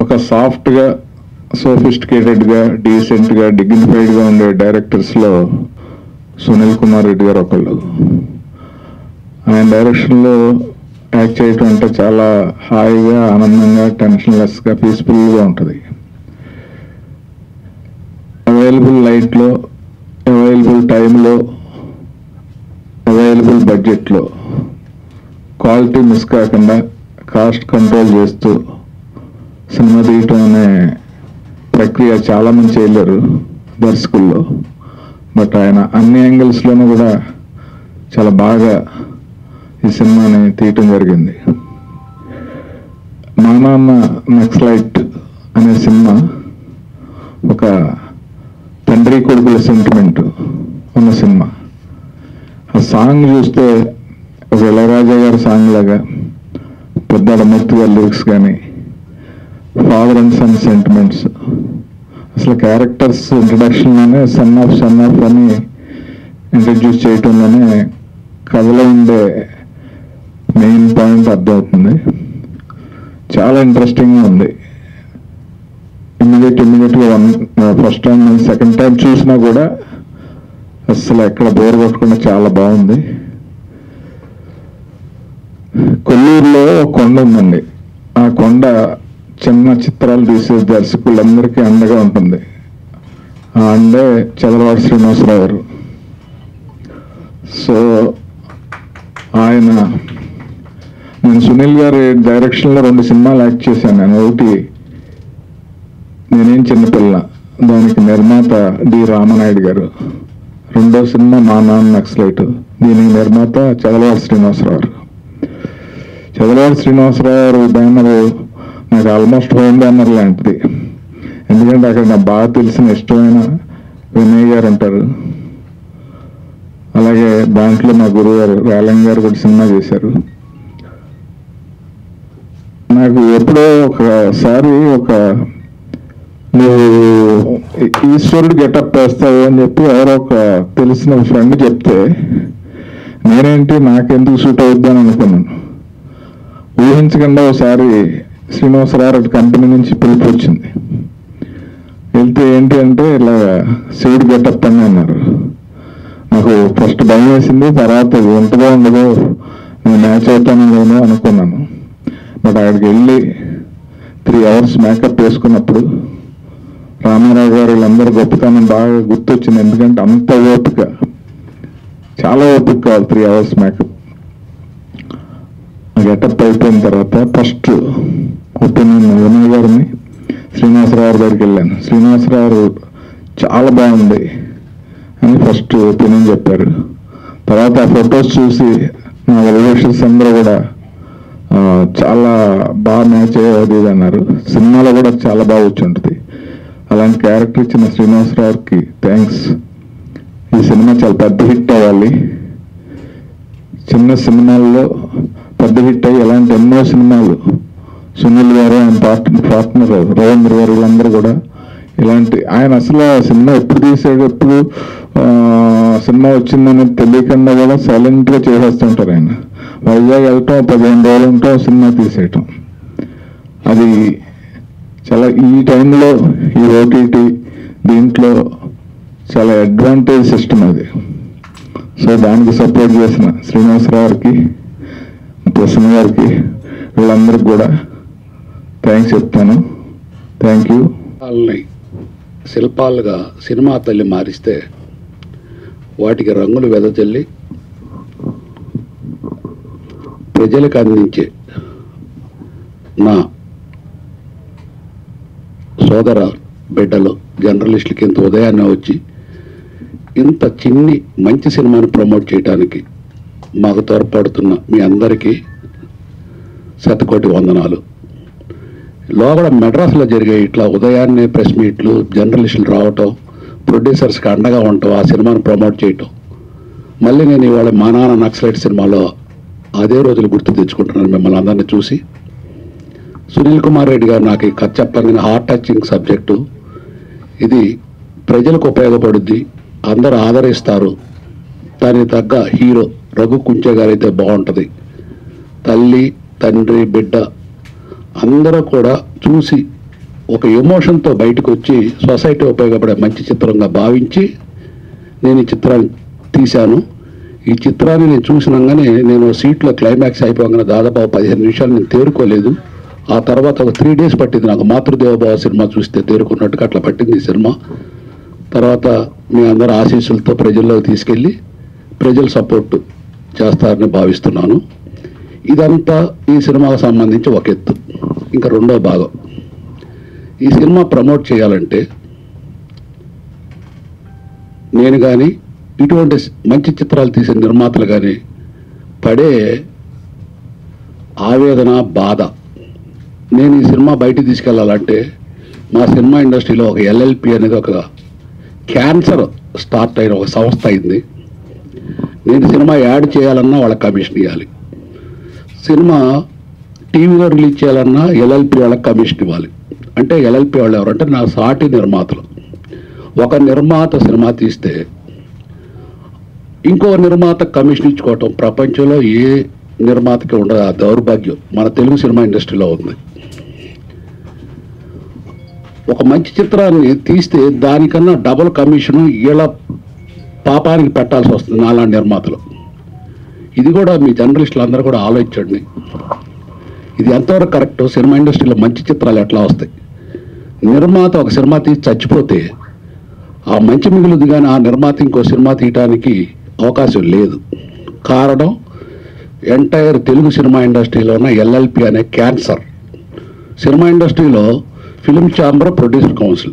ఒక సాఫ్ట్గా సోఫిస్టికేటెడ్గా డీసెంట్గా డిగ్నిఫైడ్గా ఉండే డైరెక్టర్స్లో సునీల్ కుమార్ రెడ్డి గారు ఒకళ్ళు ఆయన డైరెక్షన్లో యాక్ట్ చేయటం అంటే చాలా హాయిగా ఆనందంగా టెన్షన్లెస్గా పీస్ఫుల్గా ఉంటుంది అవైలబుల్ లైట్లో అవైలబుల్ టైంలో అవైలబుల్ బడ్జెట్లో క్వాలిటీ మిస్ కాకుండా కాస్ట్ కంట్రోల్ చేస్తూ సినిమా తీయటం అనే ప్రక్రియ చాలా మంది చేయలేరు దర్శకుల్లో బట్ ఆయన అన్ని యాంగిల్స్లోనూ కూడా చాలా బాగా ఈ సినిమాని తీయటం జరిగింది మా నాన్న నక్సలైట్ అనే సినిమా ఒక తండ్రి కొడుకుల సెంటిమెంట్ ఉన్న సినిమా ఆ సాంగ్ చూస్తే ఒక ఇళయరాజా గారి సాంగ్ లాగా పెద్దాడ మూర్తి గారి లిరిక్స్ కానీ ఫాదర్ అండ్ సన్ సెంటిమెంట్స్ అసలు క్యారెక్టర్స్ ఇంట్రడక్షన్లోనే సన్ ఆఫ్ సన్ ఆఫ్ అని ఇంట్రడ్యూస్ చేయటంలోనే కథలో ఉండే మెయిన్ పాయింట్ అర్థమవుతుంది చాలా ఇంట్రెస్టింగ్గా ఉంది ఇమ్మీడియట్ ఇమ్మీడియట్గా one first time second time చూసినా కూడా అసలు ఎక్కడ బోర్ కొట్టకుండా చాలా బాగుంది కొల్లూరులో ఒక కొండ ఉందండి ఆ కొండ చిన్న చిత్రాలు తీసే దర్శకులందరికీ అండగా ఉంటుంది ఆ అండే చంద్రబాబు శ్రీనివాసరావు గారు సో ఆయన నేను సునీల్ గారి డైరెక్షన్లో రెండు సినిమాలు యాక్ట్ చేశాను నేను ఒకటి నేనేం చిన్నపిల్ల దానికి నిర్మాత డి రామనాయుడు గారు రెండో సినిమా మా నాన్న నక్సలైట్ దీనికి నిర్మాత చదలవాడి శ్రీనివాసరావు గారు చదలవాడి శ్రీనివాసరావు గారు బ్యానర్ నాకు ఆల్మోస్ట్ హోమ్ బ్యానర్ లాంటిది ఎందుకంటే అక్కడ నాకు బాగా తెలిసిన ఇష్టమైన వినయ్ గారు ఉంటారు అలాగే దాంట్లో మా గురువు గారు రాలంగ్ గారు కూడా సినిమా చేశారు నాకు ఎప్పుడో ఒకసారి ఒక నువ్వు ఈశ్వరుడు గెటప్ వేస్తావు అని చెప్పి ఎవరో ఒక తెలిసిన ఫ్రెండ్ చెప్తే నేనేంటి నాకెందుకు సూట్ అవుద్ది అని అనుకున్నాను ఊహించకుండా ఒకసారి శ్రీనివాసరావు కంపెనీ నుంచి పిలుపు వచ్చింది వెళ్తే ఏంటి అంటే ఇలా శివుడు గెటప్ అని అన్నారు నాకు ఫస్ట్ భయం వేసింది తర్వాత ఇది ఎంతగా ఉండదో నేను మ్యాచ్ అవుతాను లేను అనుకున్నాను బట్ అక్కడికి వెళ్ళి త్రీ అవర్స్ మేకప్ వేసుకున్నప్పుడు రామారావు గారు వీళ్ళందరూ గొప్పతనం బాగా గుర్తొచ్చింది ఎందుకంటే అంత ఓపిక చాలా ఓపిక కావాలి త్రీ అవర్స్ మేకప్ గెటప్ అయిపోయిన తర్వాత ఫస్ట్ ఒపీనియన్ వినయ్ గారిని శ్రీనివాసరావు గారి దగ్గరికి వెళ్ళాను శ్రీనివాసరావు గారు చాలా బాగుంది అని ఫస్ట్ ఒపీనియన్ చెప్పారు తర్వాత ఆ ఫొటోస్ చూసి నా రిలేషన్స్ అందరూ కూడా ఆ, చాలా బాగా మ్యాచ్ అయ్యేది ఇది అన్నారు సినిమాలో కూడా చాలా బాగా వచ్చి ఉంటుంది అలాంటి క్యారెక్టర్ ఇచ్చిన శ్రీనివాసరావుకి థ్యాంక్స్ ఈ సినిమా చాలా పెద్ద హిట్ అవ్వాలి చిన్న సినిమాల్లో పెద్ద హిట్ అయ్యి ఇలాంటి ఎన్నో సినిమాలు సునీల్ గారు ఆయన పార్ట్నర్ పార్ట్నర్ రవీంద్ర గారు వీళ్ళందరూ కూడా ఇలాంటి ఆయన అసలు ఆ సినిమా ఎప్పుడు తీసాడు ఎప్పుడు ఆ, సినిమా వచ్చిందనేది తెలియకుండా కూడా సైలెంట్గా చేసేస్తుంటారు ఆయన వైజాగ్ వెళ్ళటం పదిహేను రోజులు ఉంటాం సినిమా తీసేయటం అది చాలా ఈ టైంలో ఈ ఓటీటీ దీంట్లో చాలా అడ్వాంటేజ్ సిస్టమ్ అది సో దానికి సపోర్ట్ చేసిన శ్రీనివాసరావు గారికి ప్రసన్న గారికి వీళ్ళందరికీ కూడా థ్యాంక్స్ చెప్తాను థ్యాంక్ యూ శిల్పాలని శిల్పాలుగా సినిమా తల్లి మారిస్తే వాటికి రంగులు వెదజల్లి ప్రజలకు అందించే నా సోదర బిడ్డలు జర్నలిస్టులకి ఇంత ఉదయాన్నే వచ్చి ఇంత చిన్ని మంచి సినిమాని ప్రమోట్ చేయడానికి మాకు తోడ్పడుతున్న మీ అందరికీ శతకోటి వందనాలు లోపల మెడ్రాస్లో జరిగే ఇట్లా ఉదయాన్నే ప్రెస్ మీట్లు జర్నలిస్టులు రావటం ప్రొడ్యూసర్స్కి అండగా ఉండటం ఆ సినిమాను ప్రమోట్ చేయటం మళ్ళీ నేను ఇవాళ మా నాన్న నక్సలైట్ సినిమాలో అదే రోజులు గుర్తు తెచ్చుకుంటున్నాను మిమ్మల్ని అందరినీ చూసి సునీల్ కుమార్ రెడ్డి గారు నాకు ఈ కథ చెప్పంగానే హార్ట్ టచింగ్ సబ్జెక్టు ఇది ప్రజలకు ఉపయోగపడుద్ది అందరూ ఆదరిస్తారు దానికి తగ్గ హీరో రఘు కుంచే గారు అయితే బాగుంటుంది తల్లి తండ్రి బిడ్డ అందరూ కూడా చూసి ఒక ఎమోషన్తో బయటకు వచ్చి సొసైటీ ఉపయోగపడే మంచి చిత్రంగా భావించి నేను ఈ చిత్రాన్ని తీశాను ఈ చిత్రాన్ని నేను చూసినాగానే నేను సీట్లో క్లైమాక్స్ అయిపోగానే దాదాపు ఒక పదిహేను నిమిషాలు నేను తేరుకోలేదు ఆ తర్వాత ఒక త్రీ డేస్ పట్టింది నాకు మాతృదేవభావ సినిమా చూస్తే తేరుకున్నట్టుగా అట్లా పట్టింది ఈ సినిమా తర్వాత మీ అందరి ఆశీస్సులతో ప్రజల్లోకి తీసుకెళ్ళి ప్రజల సపోర్ట్ చేస్తారని భావిస్తున్నాను ఇదంతా ఈ సినిమాకు సంబంధించి ఒక ఎత్తు ఇంకా రెండో భాగం ఈ సినిమా ప్రమోట్ చేయాలంటే నేను కానీ ఇటువంటి మంచి చిత్రాలు తీసే నిర్మాతలు కానీ పడే ఆవేదన బాధ నేను ఈ సినిమా బయటికి తీసుకెళ్లాలంటే మా సినిమా ఇండస్ట్రీలో ఒక ఎల్ఎల్పి అనేది ఒక క్యాన్సర్ స్టార్ట్ అయిన ఒక సంస్థ అయింది నేను సినిమా యాడ్ చేయాలన్నా వాళ్ళకి కమిషన్ ఇవ్వాలి సినిమా టీవీలో రిలీజ్ చేయాలన్నా ఎల్ఎల్పి వాళ్ళకి కమిషన్ ఇవ్వాలి అంటే ఎల్ఎల్పి వాళ్ళు ఎవరంటే నా సాటి నిర్మాతలు ఒక నిర్మాత సినిమా తీస్తే ఇంకో నిర్మాత కమిషన్ ఇచ్చుకోవటం ప్రపంచంలో ఏ నిర్మాతకి ఉండదు ఆ దౌర్భాగ్యం మన తెలుగు సినిమా ఇండస్ట్రీలో ఉంది ఒక మంచి చిత్రాన్ని తీస్తే దానికన్నా డబుల్ కమిషన్ వీళ్ళ పాపానికి పెట్టాల్సి వస్తుంది నాలాంటి నిర్మాతలు ఇది కూడా మీ జర్నలిస్టులు అందరూ కూడా ఆలోచించండి ఇది ఎంతవరకు కరెక్ట్ సినిమా ఇండస్ట్రీలో మంచి చిత్రాలు ఎట్లా వస్తాయి నిర్మాత ఒక సినిమా తీసి చచ్చిపోతే ఆ మంచి మిగులుది కానీ ఆ నిర్మాత ఇంకో సినిమా తీయటానికి అవకాశం లేదు కారణం ఎంటైర్ తెలుగు సినిమా ఇండస్ట్రీలో ఉన్న ఎల్ఎల్పి అనే క్యాన్సర్ సినిమా ఇండస్ట్రీలో ఫిలిం ఛాంబర్ ప్రొడ్యూసర్ కౌన్సిల్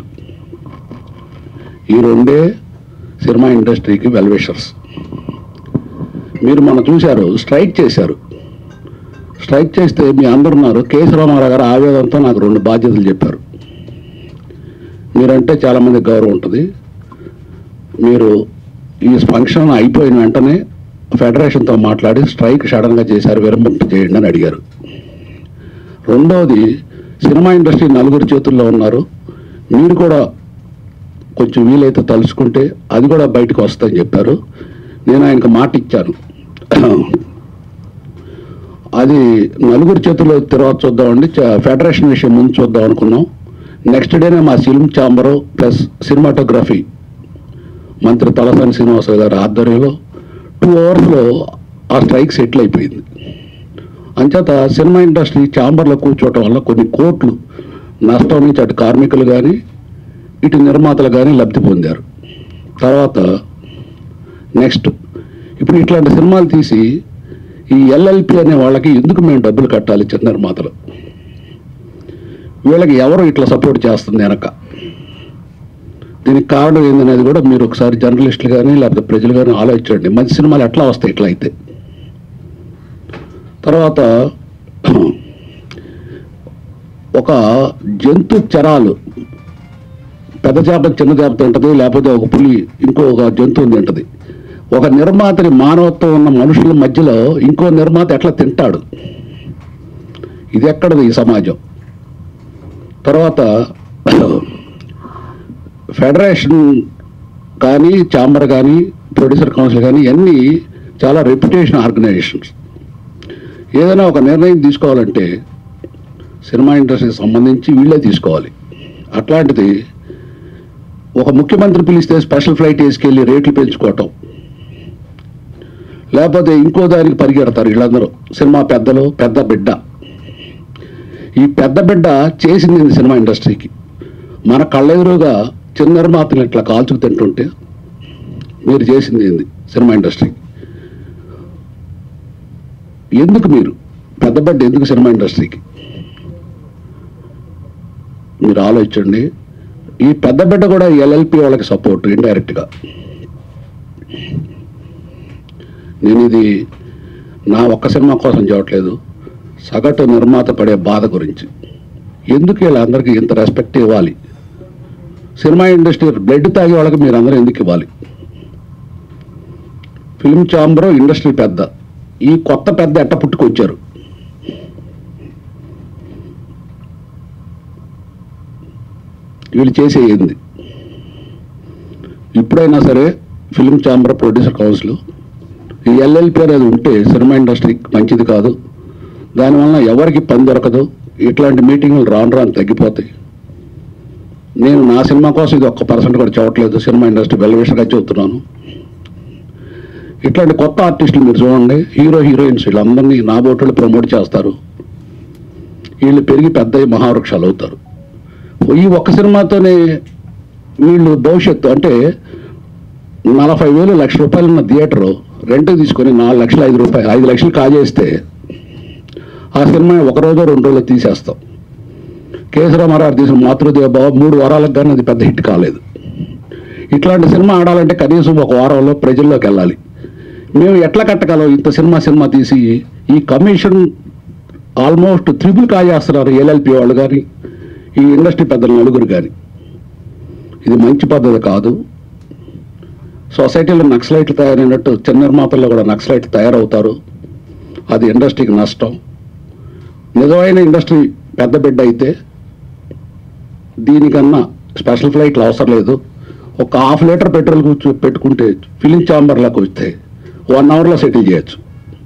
ఈ రెండే సినిమా ఇండస్ట్రీకి వెల్విషర్స్ మీరు మనం చూశారు స్ట్రైక్ చేశారు స్ట్రైక్ చేస్తే మీ అందరున్నారు కేసీ రామారావు గారు ఆవేదనతో నాకు రెండు బాధ్యతలు చెప్పారు మీరంటే చాలామంది గౌరవం ఉంటుంది మీరు ఈ ఫంక్షన్ అయిపోయిన వెంటనే ఫెడరేషన్తో మాట్లాడి స్ట్రైక్ సడన్గా చేశారు విరమింప చేయండి అని అడిగారు రెండవది సినిమా ఇండస్ట్రీ నలుగురు చేతుల్లో ఉన్నారు మీరు కూడా కొంచెం వీలైతే తలుచుకుంటే అది కూడా బయటకు వస్తుందని చెప్పారు నేను ఆయనకు మాట ఇచ్చాను అది నలుగురు చేతుల్లో తర్వాత చూద్దామండి చ- ఫెడరేషన్ విషయం ముందు చూద్దాం అనుకున్నాం నెక్స్ట్ డేనే మా ఫిల్మ్ ఛాంబరు ప్లస్ సినిమాటోగ్రఫీ మంత్రి తలసాని శ్రీనివాసరావు గారి ఆధ్వర్యంలో టూ అవర్స్లో ఆ స్ట్రైక్ సెటిల్ అయిపోయింది అంచేత సినిమా ఇండస్ట్రీ ఛాంబర్లో కూర్చోవటం వల్ల కొన్ని కోట్లు నష్టం నుంచి అటు కార్మికులు కానీ ఇటు నిర్మాతలు కానీ లబ్ధి పొందారు తర్వాత నెక్స్ట్ ఇప్పుడు ఇట్లాంటి సినిమాలు తీసి ఈ ఎల్ఎల్పి అనే వాళ్ళకి ఎందుకు మేము డబ్బులు కట్టాలి చిన్న నిర్మాతలు వీళ్ళకి ఎవరు ఇట్లా సపోర్ట్ చేస్తుంది వెనక దీనికి కారణం ఏందనేది కూడా మీరు ఒకసారి జర్నలిస్టులు కానీ లేకపోతే ప్రజలు కానీ ఆలోచించండి మంచి సినిమాలు ఎట్లా వస్తాయి ఇట్లా అయితే తర్వాత ఒక జంతు చరాలు పెద్ద చేప చిన్న చేప తింటది లేకపోతే ఒక పులి ఇంకో ఒక జంతువు తింటది ఒక నిర్మాతని మానవత్వం ఉన్న మనుషుల మధ్యలో ఇంకో నిర్మాత ఎట్లా తింటాడు ఇది ఎక్కడది ఈ సమాజం తర్వాత ఫెడరేషన్ కానీ ఛాంబర్ కానీ ప్రొడ్యూసర్ కౌన్సిల్ కానీ ఇవన్నీ చాలా రెప్యుటేషన్ ఆర్గనైజేషన్స్ ఏదైనా ఒక నిర్ణయం తీసుకోవాలంటే సినిమా ఇండస్ట్రీకి సంబంధించి వీళ్ళే తీసుకోవాలి అట్లాంటిది ఒక ముఖ్యమంత్రి పిలిస్తే స్పెషల్ ఫ్లైట్ వేసుకెళ్ళి రేట్లు పెంచుకోవటం లేకపోతే ఇంకో దానికి పరిగెడతారు వీళ్ళందరూ సినిమా పెద్దలు పెద్ద బిడ్డ ఈ పెద్ద బిడ్డ చేసింది ఏంది సినిమా ఇండస్ట్రీకి మన కళ్ళెదురుగా చిన్న నిర్మాతలు ఇట్లా కాల్చుకు తింటుంటే మీరు చేసింది ఏంది సినిమా ఇండస్ట్రీకి ఎందుకు మీరు పెద్ద బిడ్డ ఎందుకు సినిమా ఇండస్ట్రీకి మీరు ఆలోచించండి ఈ పెద్ద బిడ్డ కూడా ఎల్ఎల్పి వాళ్ళకి సపోర్ట్ ఇండైరెక్ట్గా నేను ఇది నా ఒక్క సినిమా కోసం చూడట్లేదు సగటు నిర్మాత పడే బాధ గురించి ఎందుకు వీళ్ళందరికీ ఇంత రెస్పెక్ట్ ఇవ్వాలి సినిమా ఇండస్ట్రీ బ్లడ్ తాగే వాళ్ళకి మీరు అందరూ ఎందుకు ఇవ్వాలి ఫిల్మ్ ఛాంబర్ ఇండస్ట్రీ పెద్ద ఈ కొత్త పెద్ద ఎట్ట పుట్టుకొచ్చారు వీళ్ళు చేసే ఏంది ఇప్పుడైనా సరే ఫిల్మ్ ఛాంబర్ ప్రొడ్యూసర్ కౌన్సిల్ ఈ ఎల్ఎల్పి అనేది ఉంటే సినిమా ఇండస్ట్రీకి మంచిది కాదు దానివల్ల ఎవరికి పని దొరకదు ఇట్లాంటి మీటింగ్లు రాను రాను తగ్గిపోతాయి నేను నా సినిమా కోసం ఇది ఒక్క పర్సెంట్ కూడా చూడట్లేదు సినిమా ఇండస్ట్రీ వెల్విషన్గా చెబుతున్నాను ఇట్లాంటి కొత్త ఆర్టిస్టులు మీరు చూడండి హీరో హీరోయిన్స్ వీళ్ళందరినీ నా బోటలు ప్రమోట్ చేస్తారు వీళ్ళు పెరిగి పెద్ద అయ్యి మహావృక్షాలు అవుతారు ఈ ఒక్క సినిమాతోనే వీళ్ళు భవిష్యత్తు అంటే నలభై వేలు లక్ష రూపాయలు ఉన్న థియేటర్ రెంట్ తీసుకొని నాలుగు లక్షలు ఐదు రూపాయలు ఐదు లక్షలు కాజేస్తే ఆ సినిమా ఒక రోజు రెండు రోజులు తీసేస్తాం కేసరామారావు తీసిన మాతృదేవ బావ మూడు వారాలకు కానీ అది పెద్ద హిట్ కాలేదు ఇట్లాంటి సినిమా ఆడాలంటే కనీసం ఒక వారంలో ప్రజల్లోకి వెళ్ళాలి మేము ఎట్లా కట్టగలం ఇంత సినిమా సినిమా తీసి ఈ కమిషన్ ఆల్మోస్ట్ త్రిబుల్ కాజేస్తున్నారు ఎల్ఎల్పి వాళ్ళు కానీ ఈ ఇండస్ట్రీ పెద్దలు నలుగురు కానీ ఇది మంచి పద్ధతి కాదు సొసైటీలో నక్సలైట్లు తయారైనట్టు చిన్న నిర్మాతల్లో కూడా నక్సలైట్లు తయారవుతారు అది ఇండస్ట్రీకి నష్టం నిజమైన ఇండస్ట్రీ పెద్ద బిడ్డ అయితే దీనికన్నా స్పెషల్ ఫ్లైట్లు అవసరం లేదు ఒక హాఫ్ లీటర్ పెట్రోల్ కూర్చో పెట్టుకుంటే ఫిలిం ఛాంబర్లకు వస్తే వన్ అవర్లో సెటిల్ చేయొచ్చు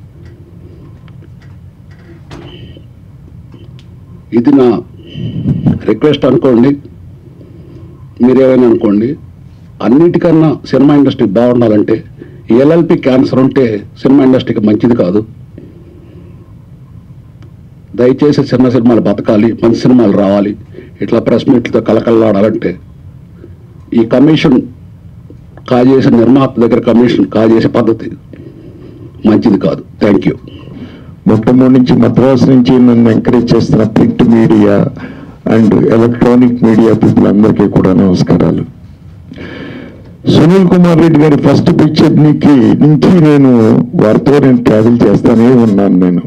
ఇది నా రిక్వెస్ట్ అనుకోండి మీరేమైనా అనుకోండి అన్నిటికన్నా సినిమా ఇండస్ట్రీ బాగుండాలంటే ఎల్ఎల్పి క్యాన్సర్ ఉంటే సినిమా ఇండస్ట్రీకి మంచిది కాదు దయచేసి చిన్న సినిమాలు బతకాలి మంచి సినిమాలు రావాలి ఇట్లా ప్రెస్ మీట్లతో కలకల్లాడాలంటే ఈ కమిషన్ కాజేసే నిర్మాత దగ్గర కమిషన్ కాజేసే పద్ధతి మంచిది కాదు థ్యాంక్ యూ మొట్టమొదటి నుంచి మద్రాసు నుంచి నన్ను ఎంకరేజ్ చేస్తున్న print media and electronic media people అందరికీ కూడా నమస్కారాలు సునీల్ కుమార్ రెడ్డి గారి ఫస్ట్ పిక్చర్ నీకి నుంచి నేను వారితో నేను ట్రావెల్ చేస్తానే ఉన్నాను నేను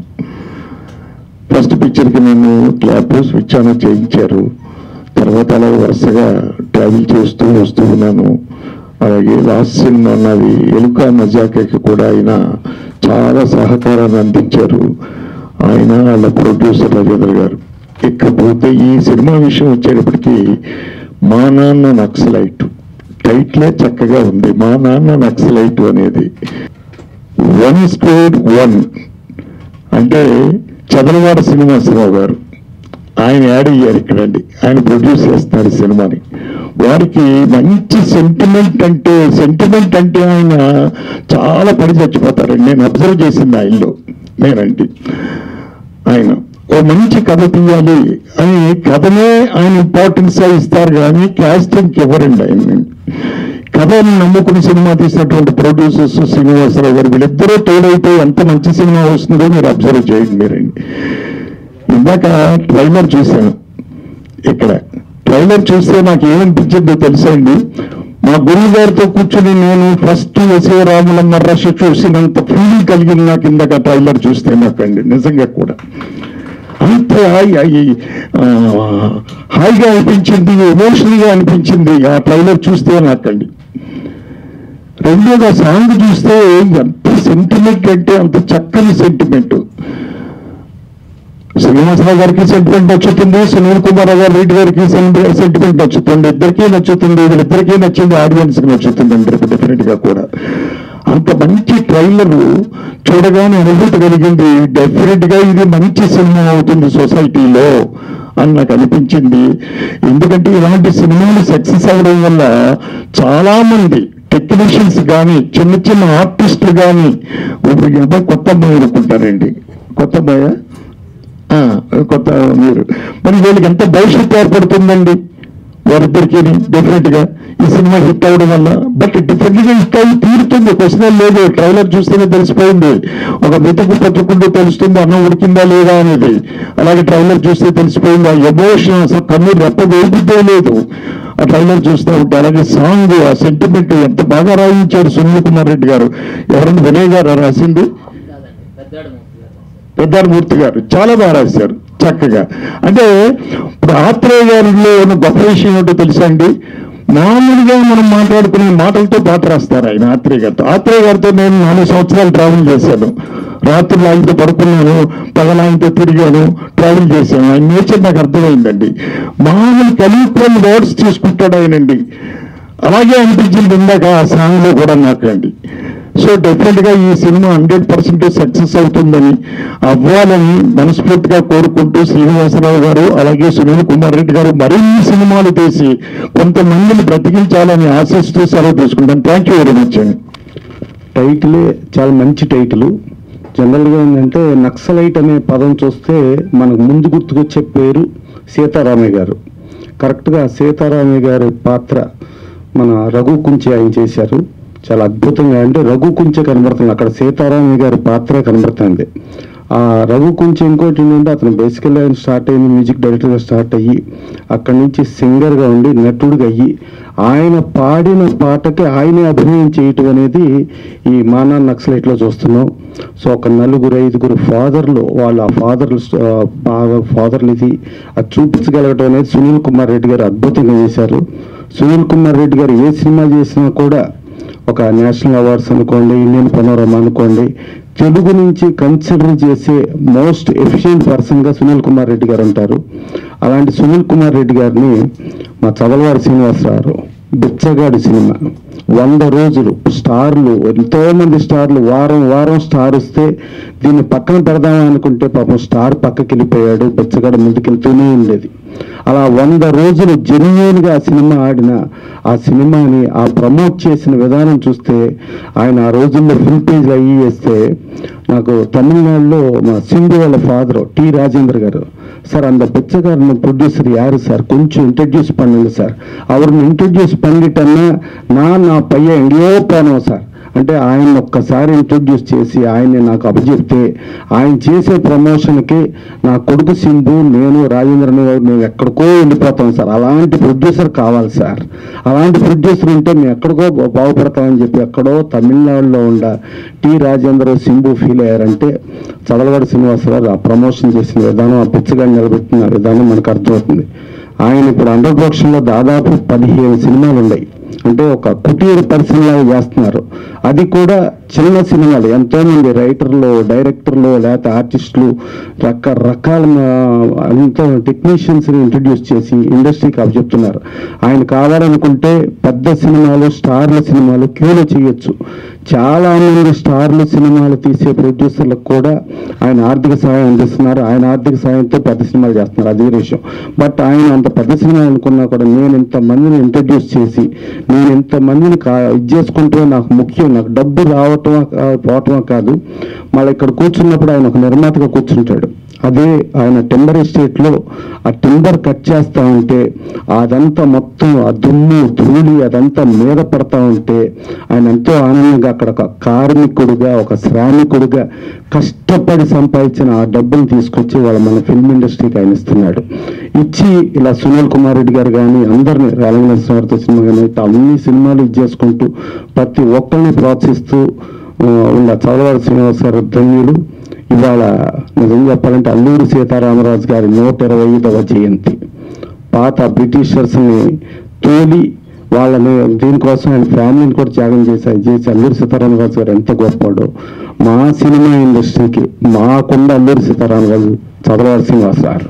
ఫస్ట్ పిక్చర్కి నేను క్లాప్ స్విచ్ ఆన్ చేయించారు తర్వాత అలా వరుసగా ట్రావెల్ చేస్తూ వస్తూ ఉన్నాను అలాగే లాస్ట్ సినిమా నాది ఎలుక మజాకకి కూడా ఆయన చాలా సహకారాన్ని అందించారు ఆయన వాళ్ళ ప్రొడ్యూసర్ రవీంద్ర గారు ఇకపోతే ఈ సినిమా విషయం వచ్చేటప్పటికి మా నాన్న నక్సలైట్ టైట్లే చక్కగా ఉంది మా నాన్న నక్సలైట్ అనేది వన్ స్కోర్ వన్ అంటే చంద్రవాడ శ్రీనివాసరావు గారు ఆయన యాడ్ అయ్యారు ఇక్కడండి ఆయన ప్రొడ్యూస్ చేస్తున్నారు ఈ సినిమాని వారికి మంచి సెంటిమెంట్ అంటే సెంటిమెంట్ అంటే ఆయన చాలా పడి చచ్చిపోతారండి నేను అబ్జర్వ్ చేసింది ఆయనలో నేనండి ఆయన ఓ మంచి కథ తీయాలి అని కథనే ఆయన ఇంపార్టెన్స్ ఇస్తారు కానీ కాస్టింగ్కి ఇవ్వరండి ఆయన కథను నమ్ముకుని సినిమా తీసినటువంటి ప్రొడ్యూసర్స్ శ్రీనివాసరావు గారు వీళ్ళిద్దరూ తోడైతే ఎంత మంచి సినిమా వస్తుందో మీరు అబ్జర్వ్ చేయండి మీరండి ఇందాక ట్రైలర్ చూశాను ఇక్కడ ట్రైలర్ చూస్తే నాకు ఏమనిపించిందో తెలుసా అండి మా గురువు గారితో కూర్చొని నేను ఫస్ట్ ఎస్ఏ రాములమ్మ రష చూసినంత ఫీలింగ్ కలిగింది నాకు ఇందాక ట్రైలర్ చూస్తే నాకండి నిజంగా కూడా అంత హాయి- హాయి- ఆ, హాయిగా అనిపించింది ఎమోషనల్గా అనిపించింది ఆ ట్రైలర్ చూస్తే నాకండి రెండోగా సాంగ్ చూస్తే ఎంత సెంటిమెంట్ అంటే అంత చక్కని సెంటిమెంట్ శ్రీనివాసరావు గారికి సెంటిమెంట్ వచ్చుతుంది సునీల్ కుమార్ గారు రెడ్డి గారికి సెంటిమెంట్ వచ్చుతుంది ఇద్దరికీ నచ్చుతుంది వీళ్ళిద్దరికీ నచ్చింది ఆడియన్స్ కి నచ్చుతుంది అందరికి డెఫినెట్ గా కూడా అంత మంచి ట్రైలర్ చూడగానే అనుభూతి కలిగింది డెఫినెట్ గా ఇది మంచి సినిమా అవుతుంది సొసైటీలో అని నాకు అనిపించింది ఎందుకంటే ఇలాంటి సినిమాలు సక్సెస్ అవ్వడం వల్ల చాలా మంది టెక్నీషియన్స్ కానీ చిన్న చిన్న ఆర్టిస్టులు కానీ ఇప్పుడు అబ్బాయి కొత్త అమ్మాయి అనుకుంటారండి కొత్త అమ్మాయా ఆ, కొత్త మీరు మరి వీళ్ళకి ఎంత భవిష్యత్తు ఏర్పడుతుందండి వారిద్దరికి డెఫినెట్ గా ఈ సినిమా హిట్ అవ్వడం వల్ల బట్ డిఫరెంట్ గా హిట్ అయ్యి తీరుతుంది క్వశ్చన్ లేదు ట్రైలర్ చూస్తేనే తెలిసిపోయింది ఒక మెతుకు పట్టుకుంటూ తెలుస్తుంది అన్నం ఉడికిందా లేదా అనేది అలాగే ట్రైలర్ చూస్తే తెలిసిపోయింది ఆ ఎమోషన్ అసలు కన్ను రెప్ప వేగుతే లేదు ఆ ట్రైలర్ చూస్తూ ఉంటే అలాగే సాంగ్ ఆ సెంటిమెంట్ ఎంత బాగా రాయించారు సునీల్ కుమార్ రెడ్డి గారు ఎవరైనా వినయ్ గారు రాసింది కాదండి పెద్దాడు మూర్తి గారు రాశారు. పెద్దారమూర్తి గారు చాలా బాగా రాశారు చక్కగా అంటే ఇప్పుడు ఆత్రేయ గారిలో ఉన్న గొప్ప విషయం ఏంటో తెలుసా అండి మామూలుగా మనం మాట్లాడుకునే మాటలతో పాట రాస్తారు ఆయన ఆత్రేయ గారితో ఆత్రేయ గారితో నేను నాలుగు సంవత్సరాలు ట్రావెల్ చేశాను రాత్రులు ఆయనతో పడుకున్నాను పగల ఆయనతో తిరిగాను ట్రావెల్ చేశాను ఆయన నేచర్ నాకు అర్థమైందండి మామూలు కలిపి వర్డ్స్ తీసుకుంటాడు ఆయనండి అలాగే అనిపించింది ఇందాక ఆ సాంగ్లో కూడా నాకు అండి సో డెఫినెట్గా ఈ సినిమా హండ్రెడ్ పర్సెంట్ సక్సెస్ అవుతుందని అవ్వాలని మనస్ఫూర్తిగా కోరుకుంటూ శ్రీనివాసరావు గారు అలాగే సునీల్ కుమార్ రెడ్డి గారు మరిన్ని సినిమాలు తీసి కొంతమందిని బ్రతికించాలని ఆశిస్తూ సెలవు తీసుకుంటాను థ్యాంక్ యూ వెరీ మచ్ అండి టైటిలే చాలా మంచి టైటిల్ జనరల్గా ఏంటంటే నక్సలైట్ అనే పదం చూస్తే మనకు ముందు గుర్తుకొచ్చే పేరు సీతారామయ్య గారు కరెక్ట్గా సీతారామయ్య గారి పాత్ర మన రఘు కుంచె ఆయన చేశారు చాలా అద్భుతంగా అంటే రఘు కుంచె కనబడుతుంది అక్కడ సీతారామయ్య గారి పాత్రే కనబడుతుంది ఆ రఘు కుంచె ఇంకోటి ఏంటంటే అతను బేసికల్గా ఆయన స్టార్ట్ అయింది మ్యూజిక్ డైరెక్టర్గా స్టార్ట్ అయ్యి అక్కడి నుంచి సింగర్గా ఉండి నటుడుగా అయ్యి ఆయన పాడిన పాటకి ఆయనే అభినయం చేయటం అనేది ఈ మానా నక్సలైట్లో చూస్తున్నాం సో ఒక నలుగురు ఐదుగురు ఫాదర్లు వాళ్ళ ఆ ఫాదర్లు బాగా ఫాదర్లు ఇది అది చూపించగలగటం అనేది సునీల్ కుమార్ రెడ్డి గారు అద్భుతంగా చేశారు సునీల్ కుమార్ రెడ్డి గారు ఏ సినిమా చేసినా కూడా ఒక నేషనల్ అవార్డ్స్ అనుకోండి ఇండియన్ పనోరమా అనుకోండి తెలుగు నుంచి కన్సిడర్ చేసే మోస్ట్ ఎఫిషియెంట్ పర్సన్గా సునీల్ కుమార్ రెడ్డి గారు ఉంటారు అలాంటి సునీల్ కుమార్ రెడ్డి గారిని మా చదలవారి శ్రీనివాసరావు బిచ్చగాడి సినిమా వంద రోజులు స్టార్లు ఎంతో మంది స్టార్లు వారం వారం స్టార్ వస్తే దీన్ని పక్కన పెడదామని అనుకుంటే పాపం స్టార్ పక్కకి వెళ్ళిపోయాడు బిచ్చగాడు ముందుకెళ్తూనే ఉండేది అలా వంద రోజులు జెన్యున్ గా ఆ సినిమా ఆడిన ఆ సినిమాని ఆ ప్రమోట్ చేసిన విధానం చూస్తే ఆయన ఆ రోజుల్లో ఫుల్ పేజ్ అయ్యి వేస్తే నాకు తమిళనాడులో మా సింధు వాళ్ళ ఫాదర్ టి రాజేంద్ర గారు సార్ அந்த பிச்சைக்காரன் ப்ரொடியூசர் யாரு சார் கொஞ்சம் இன்ட்ரடியூஸ் பண்ணுங்க சார் அவர்ని ఇంట్రడ్యూస్ பண்ணிட்டேன்னா நான் నా పయ్య ఎங்கయో పోను సార్ అంటే ఆయన ఒక్కసారి ఇంట్రడ్యూస్ చేసి ఆయన్ని నాకు అప్పచెప్తే ఆయన చేసే ప్రమోషన్కి నా కొడుకు సింధు నేను రాజేంద్రని గారు మేము ఎక్కడికో వెళ్ళిపోతాం సార్ అలాంటి ప్రొడ్యూసర్ కావాలి సార్ అలాంటి ప్రొడ్యూసర్ ఉంటే మేము ఎక్కడికో బా- బాగుపడతామని చెప్పి ఎక్కడో తమిళనాడులో ఉండ టి రాజేంద్ర సింధు ఫీల్ అయ్యారంటే చదలవాడి శ్రీనివాసరావు ఆ ప్రమోషన్ చేసిన విధానం ఆ పిచ్చగా నిలబెట్టిన విధానం మనకు అర్థమవుతుంది ఆయన ఇప్పుడు అండర్ ప్రొడక్షన్లో దాదాపు పదిహేను సినిమాలు ఉన్నాయి అంటే ఒక కుటీర పరిశ్రమలాగా చేస్తున్నారు అది కూడా చిన్న సినిమాలు ఎంతో మంది రైటర్లు డైరెక్టర్లు లేకపోతే ఆర్టిస్టులు రకరకాల ఆ, ఎంతో టెక్నీషియన్స్ ని ఇంట్రడ్యూస్ చేసి ఇండస్ట్రీకి అప్పచెప్తున్నారు ఆయన కావాలనుకుంటే పెద్ద సినిమాలు స్టార్ల సినిమాలు క్యూలో చేయొచ్చు చాలా మంది స్టార్లు సినిమాలు తీసే ప్రొడ్యూసర్లకు కూడా ఆయన ఆర్థిక సహాయం అందిస్తున్నారు ఆయన ఆర్థిక సహాయంతో పెద్ద సినిమాలు చేస్తున్నారు అది వేరే విషయం బట్ ఆయన అంత పెద్ద సినిమా అనుకున్నా కూడా నేను ఇంత మందిని ఇంట్రడ్యూస్ చేసి నేను ఇంత మందిని కా ఇది చేసుకుంటే నాకు ముఖ్యం నాకు డబ్బు రావటం పోవటం కాదు మళ్ళీ ఇక్కడ కూర్చున్నప్పుడు ఆయన ఒక నిర్మాతగా కూర్చుంటాడు అదే ఆయన టెంబర్ ఎస్టేట్ లో ఆ టెంబర్ కట్ చేస్తా ఉంటే అదంతా మొత్తం ఆ దుమ్ము ధూళి అదంతా మీద పడతా ఉంటే ఆయన ఎంతో ఆనందంగా అక్కడ ఒక కార్మికుడుగా ఒక శ్రామికుడుగా కష్టపడి సంపాదించిన ఆ డబ్బులు తీసుకొచ్చి వాళ్ళ మన ఫిల్మ్ ఇండస్ట్రీకి ఆయన ఇస్తున్నాడు ఇచ్చి ఇలా సునీల్ కుమార్ రెడ్డి గారు కానీ అందరిని రాలంగేశ్వరతో సినిమా కానీ ఇట్లా అన్ని సినిమాలు ఇది చేసుకుంటూ ప్రతి ఒక్కరిని ప్రోత్సహిస్తూ ఆ, ఉన్న చదవారి శ్రీనివాస్ గారు ధన్యులు ఇవాళ నిజం చెప్పాలంటే అల్లూరి సీతారామరాజు గారి నూట ఇరవై ఐదవ జయంతి పాత బ్రిటిషర్స్ని తోలి వాళ్ళని దీనికోసం ఆయన ఫ్యామిలీని కూడా త్యాగం చేసి చేసి అల్లూరి సీతారామరాజు గారు ఎంత గొప్పవాడో మా సినిమా ఇండస్ట్రీకి మాకుండా అల్లూరి సీతారామరాజు చదవారి శ్రీనివాస్ గారు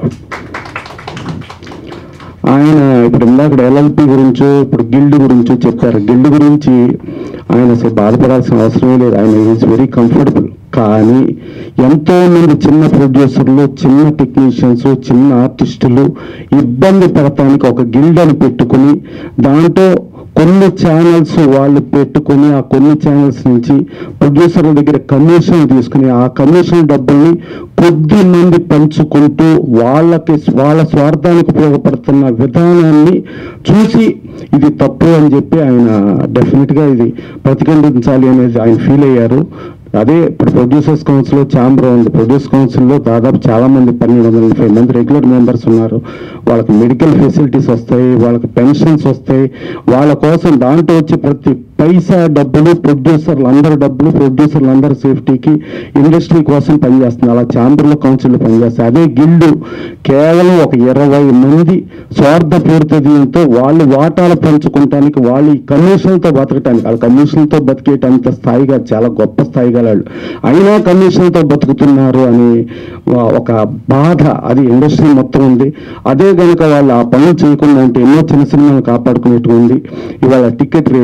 ఆయన ఇప్పుడు ఇందాక ఎల్ఎల్పి గురించో ఇప్పుడు గిల్డ్ గురించో చెప్పారు గిల్డ్ గురించి ఆయన అసలు బాధపడాల్సిన అవసరమే లేదు ఆయన ఈజ్ వెరీ కంఫర్టబుల్ కానీ ఎంతో మంది చిన్న ప్రొడ్యూసర్లు చిన్న టెక్నీషియన్స్ చిన్న ఆర్టిస్టులు ఇబ్బంది పడటానికి ఒక గిల్డ్ అని పెట్టుకుని దాంట్లో కొన్ని ఛానల్స్ వాళ్ళు పెట్టుకుని ఆ కొన్ని ఛానల్స్ నుంచి ప్రొడ్యూసర్ల దగ్గర కమిషన్ తీసుకుని ఆ కమిషన్ డబ్బుల్ని కొద్ది మంది పంచుకుంటూ వాళ్ళకి వాళ్ళ స్వార్థానికి ఉపయోగపడుతున్న విధానాన్ని చూసి ఇది తప్పు అని చెప్పి ఆయన డెఫినెట్ గా ఇది ప్రతిఖండించాలి అనేది ఆయన ఫీల్ అయ్యారు అదే ఇప్పుడు ప్రొడ్యూసర్స్ కౌన్సిల్ ఛాంబర్ ఉంది ప్రొడ్యూస్ కౌన్సిల్లో దాదాపు చాలా మంది పన్నెండు వందల నలభై మంది రెగ్యులర్ మెంబర్స్ ఉన్నారు వాళ్ళకి మెడికల్ ఫెసిలిటీస్ వస్తాయి వాళ్ళకి పెన్షన్స్ వస్తాయి వాళ్ళ కోసం దాంట్లో వచ్చే ప్రతి పైసా డబ్బులు ప్రొడ్యూసర్లు అందరు డబ్బులు ప్రొడ్యూసర్లు అందరి సేఫ్టీకి ఇండస్ట్రీ కోసం పనిచేస్తుంది అలా ఛాంబర్లో కౌన్సిల్లో పనిచేస్తాయి అదే గిల్డు కేవలం ఒక ఇరవై మంది స్వార్థపూరితతో వాళ్ళు వాటాలు పంచుకుంటానికి వాళ్ళు ఈ కమిషన్తో బతకటానికి వాళ్ళ కమిషన్తో బతికేటంత స్థాయిగా చాలా గొప్ప స్థాయిగా వాళ్ళు అయినా కమిషన్తో బతుకుతున్నారు అని వా- ఒక బాధ అది ఇండస్ట్రీ మొత్తం ఉంది అదే కనుక వాళ్ళు ఆ పనులు చేయకుండా ఉంటే ఎన్నో చిన్న సినిమాలు కాపాడుకునేట్టు ఉంది ఇవాళ టికెట్ రేట్లు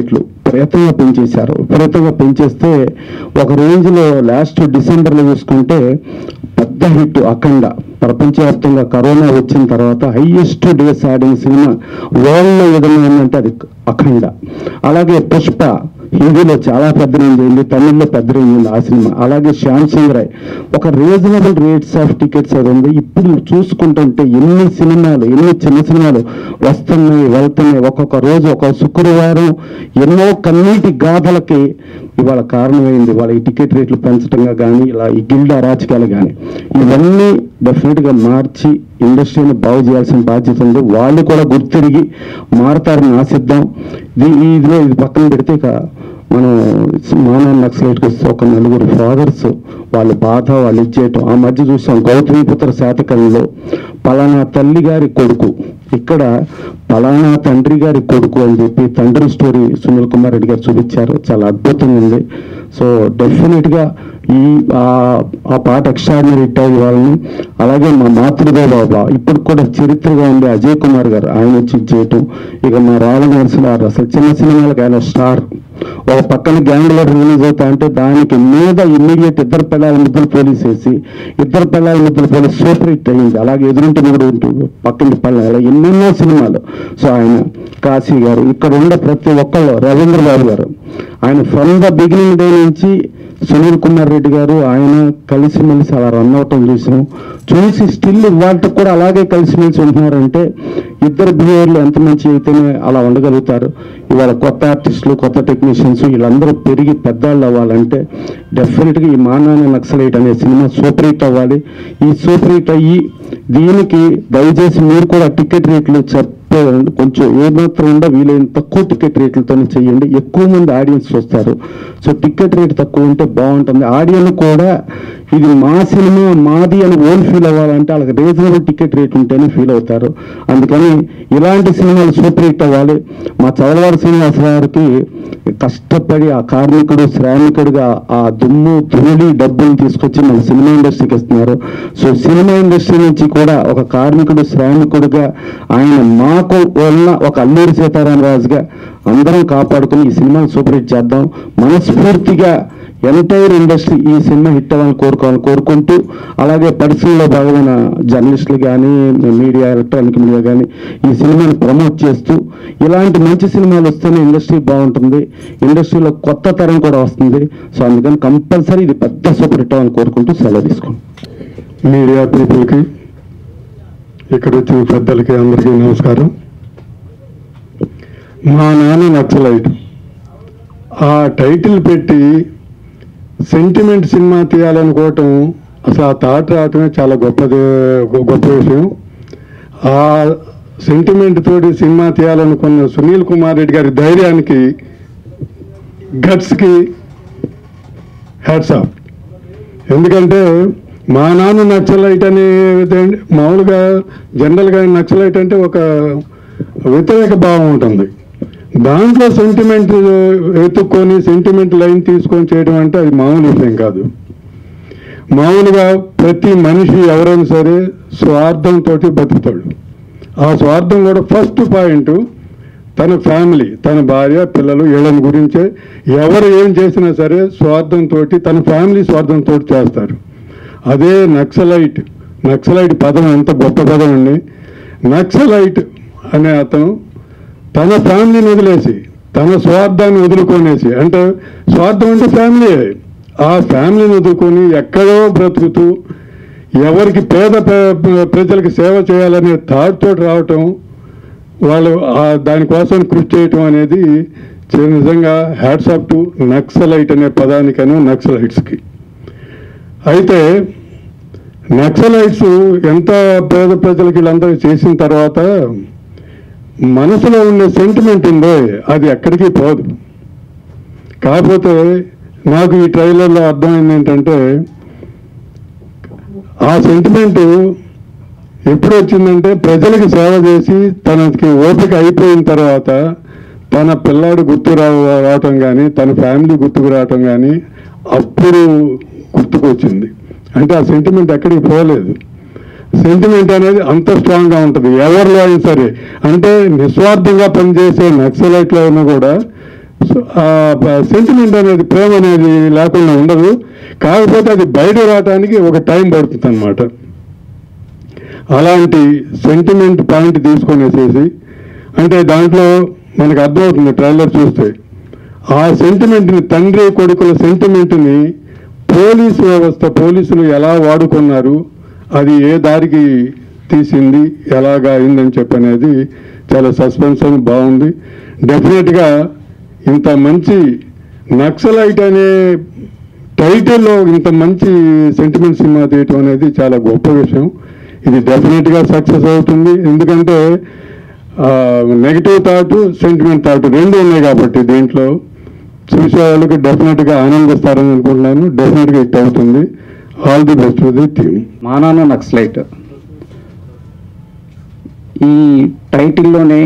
విపరీతంగా పెంచేశారు విపరీతంగా పెంచేస్తే ఒక రేంజ్లో లాస్ట్ డిసెంబర్లో చూసుకుంటే పెద్ద హిట్ అఖండ ప్రపంచవ్యాప్తంగా కరోనా వచ్చిన తర్వాత హైయెస్ట్ డేస్ ఆడిన సినిమా వరల్డ్లో ఏదైనా ఉందంటే అది అఖండ అలాగే పుష్ప హిందీలో చాలా పెద్ద రేంజ్ అయింది తమిళ్లో పెద్ద రేంజ్ ఉంది ఆ సినిమా అలాగే శ్యామ్ సింగ్ రాయ్ ఒక రీజనబుల్ రేట్స్ ఆఫ్ టికెట్స్ అది ఉంది ఇప్పుడు చూసుకుంటుంటే ఎన్ని సినిమాలు ఎన్ని చిన్న సినిమాలు వస్తున్నాయి వెళ్తున్నాయి ఒక్కొక్క రోజు ఒక్కొక్క శుక్రవారం ఎన్నో కన్నీటి గాథలకి ఇవాళ కారణమైంది వాళ్ళ ఈ టికెట్ రేట్లు పెంచడంగా కానీ ఇలా ఈ గిల్డ్ అరాచకాలు కానీ ఇవన్నీ డెఫినెట్గా మార్చి ఇండస్ట్రీని బాగు చేయాల్సిన బాధ్యత ఉంది వాళ్ళు కూడా గుర్తిరిగి మారతారని ఆశిద్దాం ఇది ఇదిలో ఇది పక్కన పెడితే ఇక మనం మానవ నక్సలైట్కి వస్తే ఒక నలుగురు ఫాదర్స్ వాళ్ళ బాధ వాళ్ళు ఇచ్చేయటం ఆ మధ్య చూసాం గౌతమిపుత్ర శాతకంలో పలానా తల్లి గారి కొడుకు ఇక్కడ పలానా తండ్రి గారి కొడుకు అని చెప్పి తండ్రి స్టోరీ సునీల్ కుమార్ రెడ్డి గారు చూపించారు చాలా అద్భుతంగా ఉంది సో డెఫినెట్గా ఈ ఆ- ఆ పాట ఎక్స్ట్రాడినరీ హిట్ అయ్యే వాళ్ళని అలాగే మా మాతృదేవ ఇప్పుడు కూడా చరిత్రగా ఉండే అజయ్ కుమార్ గారు ఆయన వచ్చి చేయటం ఇక మా రాళ్ళ నరసింహారు అసలు చిన్న సినిమాలకు ఆయన స్టార్ ఒక పక్కన గ్యాంగ్లో రిలీజ్ అవుతా అంటే దానికి మీద ఇమ్మీడియట్ ఇద్దరు పిల్లల ముద్దలు పోలీస్ వేసి ఇద్దరు పిల్లల ముద్దలు పోలీస్ సూపర్ హిట్ అయ్యింది అలాగే ఎదురుంటి మూడు ఉంటుంది పక్కన పల్లె అలా ఎన్నెన్నో సినిమాలు సో ఆయన కాశీ గారు ఇక్కడ ఉండే ప్రతి ఒక్కళ్ళు రవీంద్ర బాబు గారు ఆయన ఫ్రమ్ ద బిగినింగ్ డే నుంచి సునీల్ కుమార్ రెడ్డి గారు ఆయన కలిసిమెలిసి అలా రన్ అవటం చూసాం చూసి స్టిల్ ఇవాళ కూడా అలాగే కలిసిమెలిసి ఉంటున్నారంటే ఇద్దరు బిహేవియర్లు ఎంత మంచి అయితేనే అలా ఉండగలుగుతారు ఇవాళ కొత్త ఆర్టిస్టులు కొత్త టెక్నీషియన్స్ వీళ్ళందరూ పెరిగి పెద్దవాళ్ళు అవ్వాలంటే డెఫినెట్గా ఈ మానాన్ని నక్సలైట్ అనే సినిమా సూపర్ హిట్ అవ్వాలి ఈ సూపర్ హిట్ అయ్యి దీనికి దయచేసి మీరు కూడా టికెట్ రేట్లు చెప్పండి కొంచెం ఏమాత్రం ఉందో వీలైన తక్కువ టికెట్ రేట్లతోనే చేయండి ఎక్కువ మంది ఆడియన్స్ వస్తారు సో టికెట్ రేట్ తక్కువ ఉంటే బాగుంటుంది ఆడియన్స్ కూడా ఇది మా సినిమా మాది అని ఓన్ ఫీల్ అవ్వాలంటే వాళ్ళకి రీజనబుల్ టికెట్ రేట్ ఉంటేనే ఫీల్ అవుతారు అందుకని ఇలాంటి సినిమాలు సూపర్ హిట్ అవ్వాలి మా చదలవాడ శ్రీనివాసరావుకి కష్టపడి ఆ కార్మికుడు శ్రామికుడిగా ఆ దుమ్ము ధూళి డబ్బులు తీసుకొచ్చి మన సినిమా ఇండస్ట్రీకి ఇస్తున్నారు సో సినిమా ఇండస్ట్రీ నుంచి కూడా ఒక కార్మికుడు శ్రామికుడిగా ఆయన మాకు ఉన్న ఒక అల్లూరి సీతారామరాజుగా అందరం కాపాడుకుని ఈ సినిమా సూపర్ హిట్ చేద్దాం మనస్ఫూర్తిగా ఎంటైర్ ఇండస్ట్రీ ఈ సినిమా హిట్ అవ్వాలని కోరుకోవాలని కోరుకుంటూ అలాగే పరిశ్రమలో భాగమైన జర్నలిస్టులు కానీ మీడియా ఎలక్ట్రానిక్ మీడియా కానీ ఈ సినిమాని ప్రమోట్ చేస్తూ ఇలాంటి మంచి సినిమాలు వస్తేనే ఇండస్ట్రీ బాగుంటుంది ఇండస్ట్రీలో కొత్త తరం కూడా వస్తుంది సో అందుకని కంపల్సరీ ఇది పెద్ద సూపర్ హిట్ అవ్వాలని కోరుకుంటూ సెలవు తీసుకోండి మీడియా పీపుల్కి ఇక్కడ వచ్చిన పెద్దలకి అందరికీ నమస్కారం మా నాన్న నక్సలైట్ ఆ టైటిల్ పెట్టి సెంటిమెంట్ సినిమా తీయాలనుకోవటం అసలు ఆ థాట్ రావటమే చాలా గొప్పది గొప్ప విషయం ఆ సెంటిమెంట్ తోటి సినిమా తీయాలనుకున్న సునీల్ కుమార్ రెడ్డి గారి ధైర్యానికి గట్స్కి హ్యాట్స్ ఆఫ్ ఎందుకంటే మా నాన్న నక్సలైట్ అనేది మామూలుగా జనరల్గా నక్సలైట్ అంటే ఒక వ్యతిరేక భావం ఉంటుంది దాంట్లో సెంటిమెంట్ వెతుక్కొని సెంటిమెంట్ లైన్ తీసుకొని చేయడం అంటే అది మామూలు విషయం కాదు మామూలుగా ప్రతి మనిషి ఎవరైనా సరే స్వార్థంతో బతుకుతాడు ఆ స్వార్థం కూడా ఫస్ట్ పాయింట్ తన ఫ్యామిలీ తన భార్య పిల్లలు వీళ్ళని గురించే ఎవరు ఏం చేసినా సరే స్వార్థంతో తన ఫ్యామిలీ స్వార్థంతో చేస్తారు అదే నక్సలైట్ నక్సలైట్ పదం ఎంత గొప్ప పదం అండి నక్సలైట్ అనే అతను తన ఫ్యామిలీని వదిలేసి తన స్వార్థాన్ని వదులుకొనేసి అంటే స్వార్థం అంటే ఫ్యామిలీ ఆ ఫ్యామిలీని వదులుకొని ఎక్కడో బ్రతుకుతూ ఎవరికి పేద ప్ర- ప్రజలకు సేవ చేయాలనే థాట్ తోటి రావటం వాళ్ళు ఆ దానికోసం కృషి చేయటం అనేది చే- నిజంగా హ్యాట్స్ ఆఫ్ టు నక్సలైట్ అనే పదానికను నక్సలైట్స్కి అయితే నక్సలైట్స్ ఎంత పేద ప్రజలకి వీళ్ళందరూ చేసిన తర్వాత మనసులో ఉండే సెంటిమెంట్ ఉందో అది ఎక్కడికి పోదు కాకపోతే నాకు ఈ ట్రైలర్లో అర్థమైంది ఏంటంటే ఆ సెంటిమెంట్ ఎప్పుడు వచ్చిందంటే ప్రజలకు సేవ చేసి తనకి ఓపిక అయిపోయిన తర్వాత తన పిల్లాడు గుర్తు రా రావటం కానీ తన ఫ్యామిలీ గుర్తుకు రావటం కానీ అప్పుడు గుర్తుకు వచ్చింది అంటే ఆ సెంటిమెంట్ ఎక్కడికి పోలేదు సెంటిమెంట్ అనేది అంత స్ట్రాంగ్గా ఉంటుంది ఎవరిలో అయినా సరే అంటే నిస్వార్థంగా పనిచేసే నక్సలైట్లో అయినా కూడా సెంటిమెంట్ అనేది ప్రేమ అనేది లేకుండా ఉండదు కాకపోతే అది బయట రావడానికి ఒక టైం పడుతుంది అనమాట అలాంటి సెంటిమెంట్ పాయింట్ తీసుకొనేసేసి అంటే దాంట్లో మనకు అర్థమవుతుంది ట్రైలర్ చూస్తే ఆ సెంటిమెంట్ని తండ్రి కొడుకుల సెంటిమెంట్ని పోలీస్ వ్యవస్థ పోలీసులు ఎలా వాడుకున్నారు అది ఏ దారికి తీసింది ఎలాగా అయిందని చెప్పి అనేది చాలా సస్పెన్స్ అని బాగుంది డెఫినెట్గా ఇంత మంచి నక్సలైట్ అనే టైటిల్లో ఇంత మంచి సెంటిమెంట్ సినిమా తీయటం అనేది చాలా గొప్ప విషయం ఇది డెఫినెట్గా సక్సెస్ అవుతుంది ఎందుకంటే నెగిటివ్ థాట్ సెంటిమెంట్ థాట్ రెండు ఉన్నాయి కాబట్టి దీంట్లో చూసే వాళ్ళకి డెఫినెట్గా ఆనందిస్తారని అనుకుంటున్నాను డెఫినెట్గా హిట్ అవుతుంది all the best the team మానాన నక్సలైట్ ఈ టైటిల్లోనే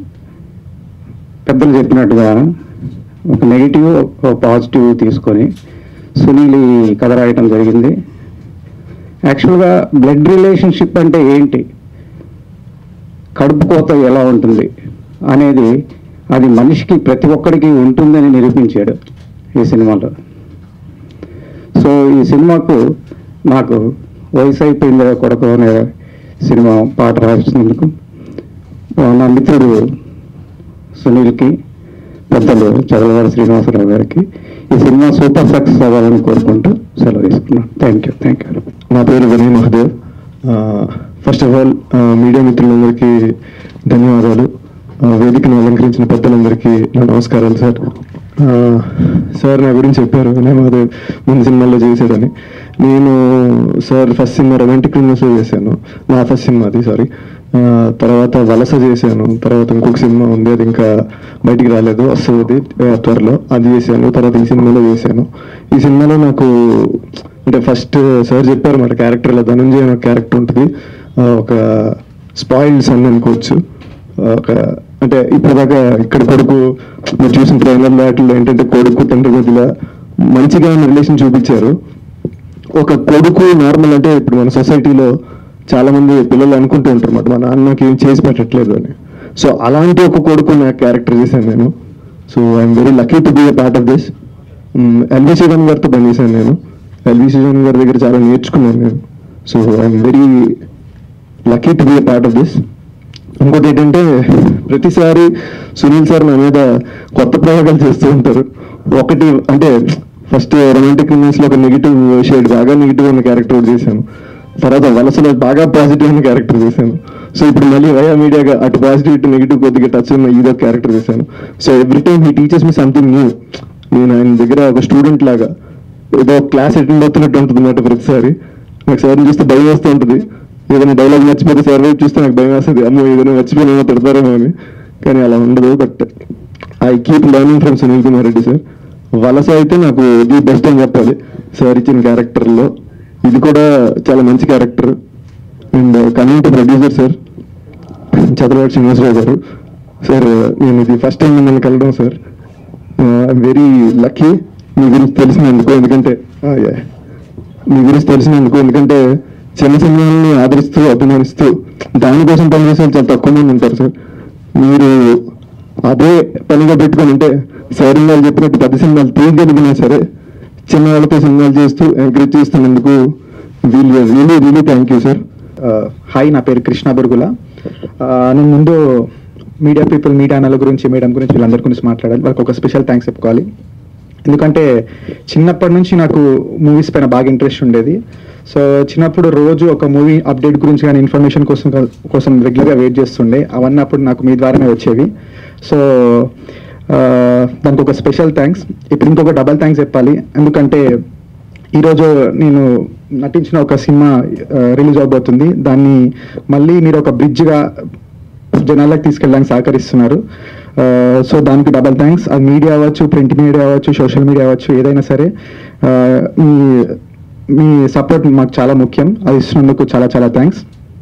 పెద్దలు చెప్పినట్టుగా ఒక నెగిటివ్ ఒక పాజిటివ్ తీసుకొని సునీల్ ఈ కథ రాయటం జరిగింది యాక్చువల్గా బ్లడ్ రిలేషన్షిప్ అంటే ఏంటి కడుపు కోత ఎలా ఉంటుంది అనేది అది మనిషికి ప్రతి ఒక్కరికి ఉంటుందని నిరూపించాడు ఈ సినిమాలో సో ఈ సినిమాకు నాకు వయసు అయిపోయింది కొడుకు అనే సినిమా పాట రాసినందుకు ఆ, నా మిత్రుడు సునీల్కి పెద్దలు చదలవాడ శ్రీనివాసరావు గారికి ఈ సినిమా సూపర్ సక్సెస్ అవ్వాలని కోరుకుంటూ సెలవు తీసుకున్నాను థ్యాంక్ యూ థ్యాంక్ యూ నా పేరు Vinay Mahadev first of all media మిత్రులందరికీ ధన్యవాదాలు ఆ, వేదికను అలంకరించిన పెద్దలందరికీ నా నమస్కారాలు సార్ ఆ, సార్ నా గురించి చెప్పారు వినయ్ మహదేవ్ ముందు సినిమాల్లో చేశాడని నేను sir first cinema romantic criminals చేశాను నా ఫస్ట్ సినిమా అది సారీ తర్వాత వలస చేశాను తర్వాత ఇంకొక సినిమా ఉంది అది ఇంకా బయటికి రాలేదు వస్తుంది ఆ, త్వరలో అది చేశాను తర్వాత ఈ సినిమాలో చేశాను ఈ సినిమాలో నాకు అంటే ఫస్ట్ సార్ చెప్పారు మన క్యారెక్టర్లో ధనంజయ అనే క్యారెక్టర్ ఉంటుంది ఆ, ఒక స్పాయిల్డ్ సన్ అనుకోవచ్చు ఆ, ఒక అంటే ఇప్పటిదాకా ఇక్కడ కొడుకు మీరు చూసిన ట్రైలర్ వాటిల్లో ఏంటంటే కొడుకు తండ్రి మధ్యలో మంచిగా రిలేషన్ చూపించారు ఒక కొడుకు నార్మల్ అంటే ఇప్పుడు మన సొసైటీలో చాలా మంది పిల్లలు అనుకుంటూ ఉంటారు అన్నమాట మా నాన్నకి ఏం చేసి పెట్టట్లేదు అని సో అలాంటి ఒక కొడుకు నా క్యారెక్టర్ చేశాను నేను so I'm very lucky to be a part of this L V Sriram గారితో పనిచేశాను నేను ఎల్వి శ్రీరామ్ గారి దగ్గర చాలా నేర్చుకున్నాను నేను so I'm very lucky to be a part of this ఇంకోటి ఏంటంటే ప్రతిసారి సునీల్ సార్ నా మీద కొత్త ప్రయోగాలు చేస్తూ ఉంటారు ఒకటి అంటే ఫస్ట్ రొమాంటిక్ మూవీస్ లో ఒక నెగిటివ్ షేడ్ బాగా నెగిటివ్ ఉన్న క్యారెక్టర్ ఒకటి చేశాను తర్వాత వలసలో బాగా పాజిటివ్ ఉన్న క్యారెక్టర్ చేశాను సో ఇప్పుడు మళ్ళీ వయా మీడియాగా అటు పాజిటివ్ ఇటు నెగిటివ్ కొద్దిగా టచ్ ఉన్న ఇదో క్యారెక్టర్ చేశాను so every time he teaches me something new నేను ఆయన దగ్గర ఒక స్టూడెంట్ లాగా ఏదో క్లాస్ అటెండ్ అవుతున్నట్టు ఉంటుంది అన్నమాట ప్రతిసారి నాకు సార్ని చూస్తే భయం వేస్తూ ఉంటుంది ఏదైనా డైలాగ్ మర్చిపోతే సార్ వైపు చూస్తే నాకు భయం వేస్తుంది అమ్మో ఏదైనా మర్చిపోయినా తిడతారేమో అని కానీ అలా ఉండదు but I keep learning from Sunil Kumar Reddy sir వలస అయితే నాకు ది బెస్ట్ అని చెప్పాలి సార్ ఇచ్చిన క్యారెక్టర్లో ఇది కూడా చాలా మంచి character and coming to producer sir Chandrababu Srinivasarao గారు సార్ నేను ఇది ఫస్ట్ టైం మిమ్మల్ని కలవడం సార్ వెరీ లక్కీ మీ గురించి తెలిసినందుకు ఎందుకంటే ఆ, yeah. మీ గురించి తెలిసినందుకు ఎందుకంటే చిన్న సినిమాలని ఆదరిస్తూ అభిమానిస్తూ దానికోసం పనిచేసే వాళ్ళు చాలా తక్కువ మంది ఉంటారు సార్ మీరు అదే పనిగా పెట్టుకొని ఉంటే సార్ వాళ్ళు చెప్పినట్టు పెద్ద సినిమాలు తీయగలిగినా సరే చిన్న వాళ్ళతో సినిమాలు చేస్తూ ఎంకరేజ్ చేస్తున్నందుకు వీళ్ళు really really thank you sir hi నా పేరు కృష్ణ బురుగుల ఆ, నేను ముందు మీడియా పీపుల్ మీడియా అనాల గురించి మేడం గురించి వీళ్ళందరి గురించి మాట్లాడాలి వాళ్ళకి ఒక స్పెషల్ థ్యాంక్స్ చెప్పుకోవాలి ఎందుకంటే చిన్నప్పటి నుంచి నాకు మూవీస్ పైన బాగా ఇంట్రెస్ట్ ఉండేది సో చిన్నప్పుడు రోజు ఒక మూవీ అప్డేట్ గురించి కానీ ఇన్ఫర్మేషన్ కోసం కోసం రెగ్యులర్గా వెయిట్ చేస్తుండే అవన్నీ అప్పుడు నాకు మీ ద్వారానే వచ్చేవి సో ఆ, దానికి ఒక స్పెషల్ థ్యాంక్స్ ఇప్పుడు ఇంకొక డబల్ థ్యాంక్స్ చెప్పాలి ఎందుకంటే ఈరోజు నేను నటించిన ఒక సినిమా రిలీజ్ అవబోతుంది దాన్ని మళ్ళీ మీరు ఒక బ్రిడ్జ్గా జనాలకు తీసుకెళ్ళడానికి సహకరిస్తున్నారు సో దానికి డబల్ థ్యాంక్స్ అది మీడియా అవ్వచ్చు ప్రింట్ మీడియా అవ్వచ్చు సోషల్ మీడియా అవ్వచ్చు ఏదైనా సరే ఆ, మీ మీ సపోర్ట్ మాకు చాలా ముఖ్యం అది ఇస్తున్నందుకు చాలా చాలా థ్యాంక్స్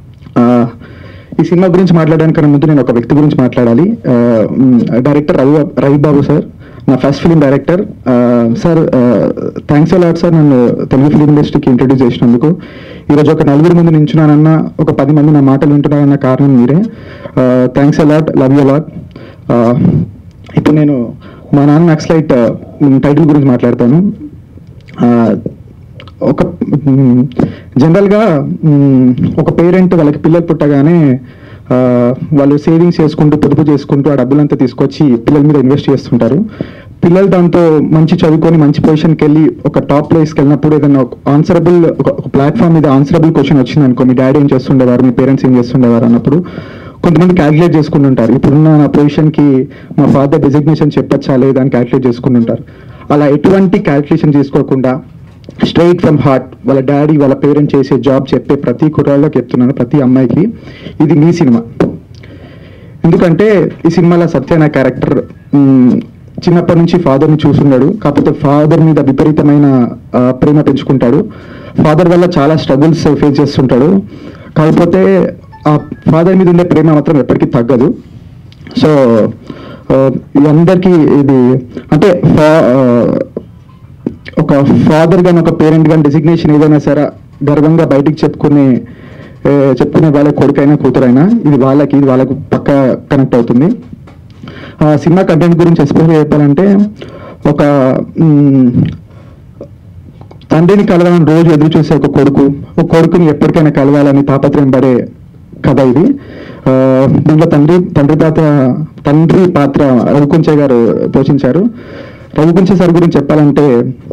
ఈ సినిమా గురించి మాట్లాడడానికన్నా ముందు నేను ఒక వ్యక్తి గురించి మాట్లాడాలి ఆ, మ్, డైరెక్టర్ రవి రవి బాబు సార్ నా ఫస్ట్ ఫిలిం డైరెక్టర్ ఆ, సార్ థ్యాంక్స్ అలాట్ సార్ నన్ను తెలుగు ఫిలిం ఇండస్ట్రీకి ఇంట్రడ్యూస్ చేసినందుకు ఈరోజు ఒక నలుగురు మంది నించున్నానన్న ఒక పది మంది నా మాటలు వింటున్నారన్న కారణం మీరే thanks a lot love you a lot ఇప్పుడు నేను మా నాన్న నక్సలైట్ టైటిల్ గురించి మాట్లాడతాను ఆ, ఒక మ్, జనరల్గా మ్, ఒక పేరెంట్ వాళ్ళకి పిల్లలు పుట్టగానే ఆ, వాళ్ళు సేవింగ్స్ చేసుకుంటూ పొదుపు చేసుకుంటూ ఆ డబ్బులంతా తీసుకొచ్చి పిల్లల మీద ఇన్వెస్ట్ చేస్తుంటారు పిల్లలు దాంతో మంచి చదువుకొని మంచి పొజిషన్కి వెళ్ళి ఒక టాప్ ప్లేస్కి వెళ్ళినప్పుడు ఏదైనా ఆన్సరబుల్ ఒక ప్లాట్ఫామ్ మీద ఆన్సరబుల్ క్వశ్చన్ వచ్చింది అనుకో మీ డాడీ ఏం చేస్తుండేవారు మీ పేరెంట్స్ ఏం చేస్తుండేవారు అన్నప్పుడు కొంతమంది క్యాలిక్యులేట్ చేసుకుని ఉంటారు ఇప్పుడున్న నా పొజిషన్కి మా ఫాదర్ డెసిగ్నేషన్ చెప్పచ్చా లేదా అని క్యాలిక్యులేట్ చేసుకుని ఉంటారు అలా ఎటువంటి క్యాలిక్యులేషన్ చేసుకోకుండా స్ట్రైట్ ఫ్రమ్ హార్ట్ వాళ్ళ డాడీ వాళ్ళ పేరెంట్ చేసే జాబ్ చెప్పే ప్రతి కుర్రాళ్ళకి చెప్తున్నాను ప్రతి అమ్మాయికి ఇది మీ సినిమా ఎందుకంటే ఈ సినిమాలో సత్య నా క్యారెక్టర్ చిన్నప్పటి నుంచి ఫాదర్ని చూస్తున్నాడు కాకపోతే ఫాదర్ మీద విపరీతమైన ఆ, ప్రేమ పెంచుకుంటాడు ఫాదర్ వల్ల చాలా స్ట్రగుల్స్ ఫేస్ చేస్తుంటాడు కాకపోతే ఆ ఫాదర్ మీద ఉండే ప్రేమ మాత్రం ఎప్పటికీ తగ్గదు సో ఆ, ఇది అందరికీ ఇది అంటే ఫా- ఆ, ఒక ఫాదర్ గాని ఒక పేరెంట్ గాని డెసిగ్నేషన్ ఏదైనా సరే గర్వంగా బయటికి చెప్పుకునే ఏ, చెప్పుకునే వాళ్ళ కొడుకైనా కూతురైనా ఇది వాళ్ళకి ఇది వాళ్ళకు పక్క కనెక్ట్ అవుతుంది ఆ సినిమా కంటెంట్ గురించి ఎస్పెషల్గా చెప్పాలంటే ఒక మ్, తండ్రిని కలవాలని రోజు ఎదురు చూసే ఒక కొడుకు ఒక కొడుకుని ఎప్పటికైనా కలవాలని తాపత్రయం పడే కథ ఇది ఆ, దీంట్లో తండ్రి తండ్రి పాత్ర తండ్రి పాత్ర రఘుకుంచే గారు పోషించారు రఘుకుంచే సార్ గురించి చెప్పాలంటే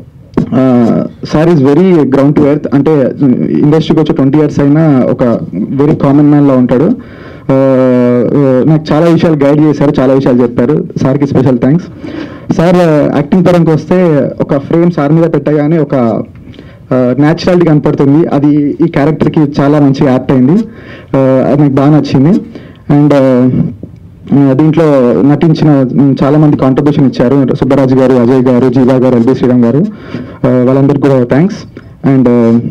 sir is very ground to earth అంటే ఇండస్ట్రీకి వచ్చి ట్వంటీ ఇయర్స్ అయినా ఒక వెరీ కామన్ మ్యాన్ లా ఉంటాడు ఆ, ఆ, నాకు చాలా విషయాలు గైడ్ చేశారు చాలా విషయాలు చెప్పారు సార్కి స్పెషల్ థ్యాంక్స్ సార్ యాక్టింగ్ పరంగా వస్తే ఒక ఫ్రేమ్ సార్ మీద పెట్టగానే ఒక న్యాచురాలిటీ కనపడుతుంది అది ఈ క్యారెక్టర్కి చాలా మంచి యాప్ట్ అయింది ఆ, అది నాకు బాగా నచ్చింది అండ్ దీంట్లో నటించిన మ్, చాలా మంది కాంట్రిబ్యూషన్ ఇచ్చారు సుబ్బరాజు గారు అజయ్ గారు జీవా గారు ఎల్బి శ్రీరామ్ గారు ఆ, వాళ్ళందరికీ కూడా థ్యాంక్స్ అండ్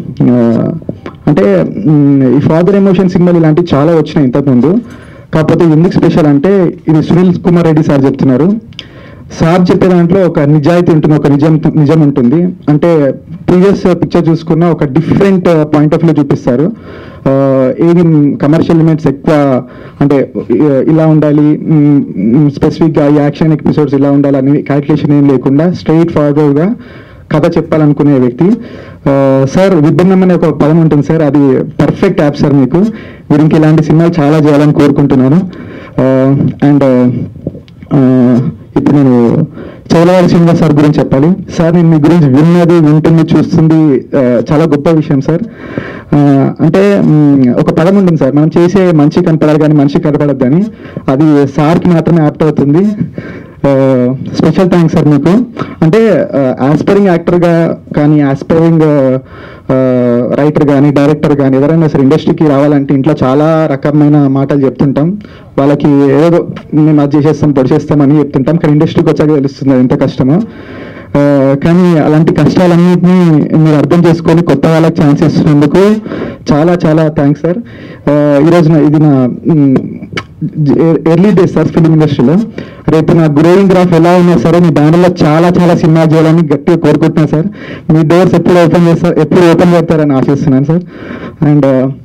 అంటే మ్, ఈ ఫాదర్ ఎమోషన్ సినిమాలు ఇలాంటివి చాలా వచ్చినాయి ఇంతకుముందు కాకపోతే ఎందుకు స్పెషల్ అంటే ఇది సునీల్ కుమార్ రెడ్డి సార్ చెప్తున్నారు సార్ చెప్పే దాంట్లో ఒక నిజాయితీ ఉంటుంది ఒక నిజం నిజం ఉంటుంది అంటే ప్రీవియస్ పిక్చర్ చూసుకున్న ఒక డిఫరెంట్ పాయింట్ ఆఫ్ వ్యూ చూపిస్తారు ఆ, ఏది కమర్షియల్ ఎలిమెంట్స్ ఎక్కువ అంటే ఇ- ఇలా ఉండాలి స్పెసిఫిక్గా ఈ యాక్షన్ ఎపిసోడ్స్ ఇలా ఉండాలి అని క్యాల్కులేషన్ ఏం లేకుండా స్ట్రైట్ ఫార్వర్డ్గా కథ చెప్పాలనుకునే వ్యక్తి ఆ, సార్ విభిన్నం అనే ఒక పదం ఉంటుంది సార్ అది పర్ఫెక్ట్ యాప్ సార్ మీకు మీరు ఇంక ఇలాంటి సినిమాలు చాలా చేయాలని కోరుకుంటున్నాను అండ్ ఇప్పుడు నేను చౌలవారి శ్రీనివాస్ సార్ గురించి చెప్పాలి సార్ నేను మీ గురించి విన్నది వింటుంది చూస్తుంది ఆ, చాలా గొప్ప విషయం సార్ ఆ, అంటే మ్, ఒక పదం ఉంటుంది సార్ మనం చేసే మంచి కనపడాలి కానీ మనిషి కనపడద్దు అని అది సార్కి మాత్రమే యాప్ట్ అవుతుంది స్పెషల్ థ్యాంక్స్ సార్ మీకు అంటే ఆస్పైరింగ్ యాక్టర్గా కానీ ఆస్పైరింగ్ రైటర్ కానీ డైరెక్టర్ కానీ ఎవరైనా సరే ఇండస్ట్రీకి రావాలంటే ఇంట్లో చాలా రకమైన మాటలు చెప్తుంటాం వాళ్ళకి ఏదో మేము అది చేసేస్తాం పొడి చేస్తామని చెప్తుంటాం కానీ ఇండస్ట్రీకి వచ్చాక తెలుస్తుంది అది ఎంత కష్టమో ఆ, కానీ అలాంటి కష్టాలన్నింటినీ మీరు అర్థం చేసుకొని కొత్త వాళ్ళకి ఛాన్స్ ఇస్తున్నందుకు చాలా చాలా థ్యాంక్స్ సార్ ఆ, ఈరోజు నా ఇది నా ఎర్లీ డేస్ సార్ ఫిలిం ఇండస్ట్రీలో రేపు నా గ్రోయింగ్ గ్రాఫ్ ఎలా ఉన్నా సరే మీ బ్యానర్లో చాలా చాలా సినిమా చేయాలని గట్టిగా కోరుకుంటున్నాను సార్ మీ డోర్స్ ఎప్పుడు ఓపెన్ చేస్తారు ఎప్పుడు ఓపెన్ చేస్తారని ఆశిస్తున్నాను సార్ అండ్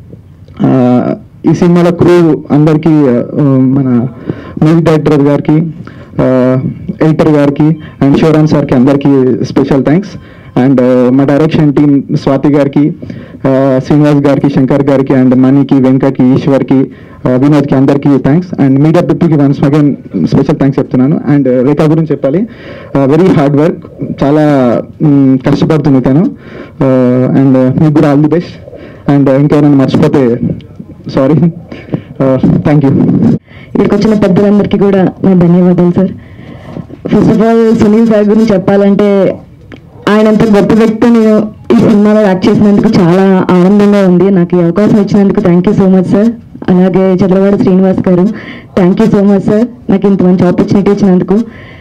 ఈ సినిమాలో క్రూ అందరికీ ఆ, మన మ్యూజిక్ డైరెక్టర్ గారికి ఎడిటర్ గారికి అండ్ శివరామ్ సార్కి అందరికీ స్పెషల్ థ్యాంక్స్ అండ్ మా డైరెక్షన్ టీం స్వాతి గారికి ఆ, శ్రీనివాస్ గారికి శంకర్ గారికి అండ్ మణికి వెంకట్కి ఈశ్వర్కి ఆ, వినోద్కి అందరికీ థ్యాంక్స్ అండ్ మీడియా పీపుల్కి వన్స్ అగైన్ స్పెషల్ థ్యాంక్స్ చెప్తున్నాను అండ్ రేఖా గురించి చెప్పాలి వెరీ హార్డ్ వర్క్ చాలా మ్, కష్టపడుతుంది తను అండ్ మీకు కూడా ఆల్ ది బెస్ట్ అండ్ ఇంకేమైనా మర్చిపోతే సారీ థ్యాంక్ యూ ఇక్కడికి వచ్చిన పెద్దలందరికీ కూడా నా ధన్యవాదాలు sir first of all Sunil sir గురించి చెప్పాలంటే ఆయన అంత గొప్ప వ్యక్తి నేను ఈ సినిమాలో యాక్ట్ చేసినందుకు చాలా ఆనందంగా ఉంది నాకు ఈ అవకాశం ఇచ్చినందుకు thank you so much sir అలాగే Chandravada Srinivas garu thank you so much sir నాకు ఇంత మంచి ఆపర్చునిటీ ఇచ్చినందుకు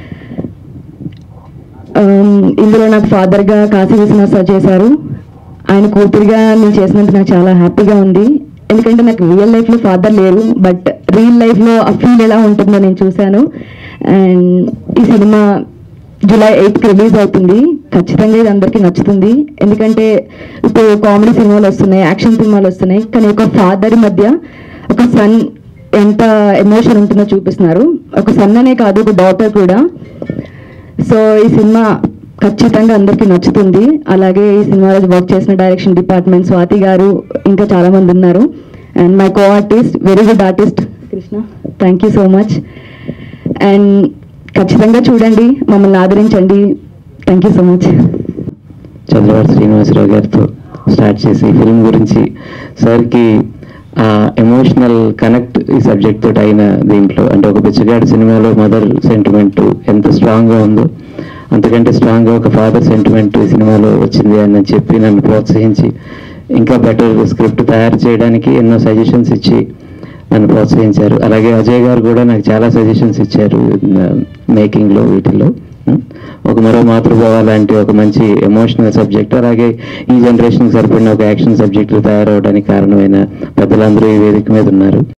Um, ఇందులో నాకు ఫాదర్గా కాశీ విశ్వనాథ్ సార్ చేశారు ఆయన కూతురిగా నేను చేసినందుకు నాకు చాలా హ్యాపీగా ఉంది ఎందుకంటే నాకు రియల్ లైఫ్లో ఫాదర్ లేరు బట్ రియల్ లైఫ్లో ఆ ఫీల్ ఎలా ఉంటుందో నేను చూశాను అండ్ ఈ సినిమా జూలై ఎయిత్కి రిలీజ్ అవుతుంది ఖచ్చితంగా ఇది అందరికీ నచ్చుతుంది ఎందుకంటే ఇప్పుడు కామెడీ సినిమాలు వస్తున్నాయి యాక్షన్ సినిమాలు వస్తున్నాయి కానీ ఒక ఫాదర్ మధ్య ఒక సన్ ఎంత ఎమోషన్ ఉంటుందో చూపిస్తున్నారు ఒక సన్ అనే కాదు ఒక డాటర్ కూడా సో ఈ సినిమా ఖచ్చితంగా అందరికీ నచ్చుతుంది అలాగే ఈ సినిమాలో వర్క్ చేసిన డైరెక్షన్ డిపార్ట్మెంట్ స్వాతి గారు ఇంకా చాలా మంది ఉన్నారు and my co artist very good artist Krishna thank you so much and ఖచ్చితంగా చూడండి మమ్మల్ని ఆదరించండి thank you so much Chandrababu Srinivasarao గారితో స్టార్ట్ చేసి ఫిల్మ్ గురించి సార్కి ఆ ఎమోషనల్ కనెక్ట్ ఈ సబ్జెక్ట్ తోటి అయిన దీంట్లో అంటే ఒక బిచ్చగాడి సినిమాలో మదర్ సెంటిమెంట్ ఎంత స్ట్రాంగ్గా ఉందో అంతకంటే స్ట్రాంగ్గా ఒక ఫాదర్ సెంటిమెంట్ ఈ సినిమాలో వచ్చింది అని చెప్పి నన్ను ప్రోత్సహించి ఇంకా బెటర్ స్క్రిప్ట్ తయారు చేయడానికి ఎన్నో సజెషన్స్ ఇచ్చి నన్ను ప్రోత్సహించారు అలాగే అజయ్ గారు కూడా నాకు చాలా సజెషన్స్ ఇచ్చారు మేకింగ్లో వీటిల్లో ఉం. ఒక మరో మాతృభావ లాంటి ఒక మంచి ఎమోషనల్ సబ్జెక్ట్ అలాగే ఈ జనరేషన్కి సరిపడిన ఒక యాక్షన్ సబ్జెక్టు తయారవడానికి కారణమైన పెద్దలందరూ ఈ వేదిక మీద ఉన్నారు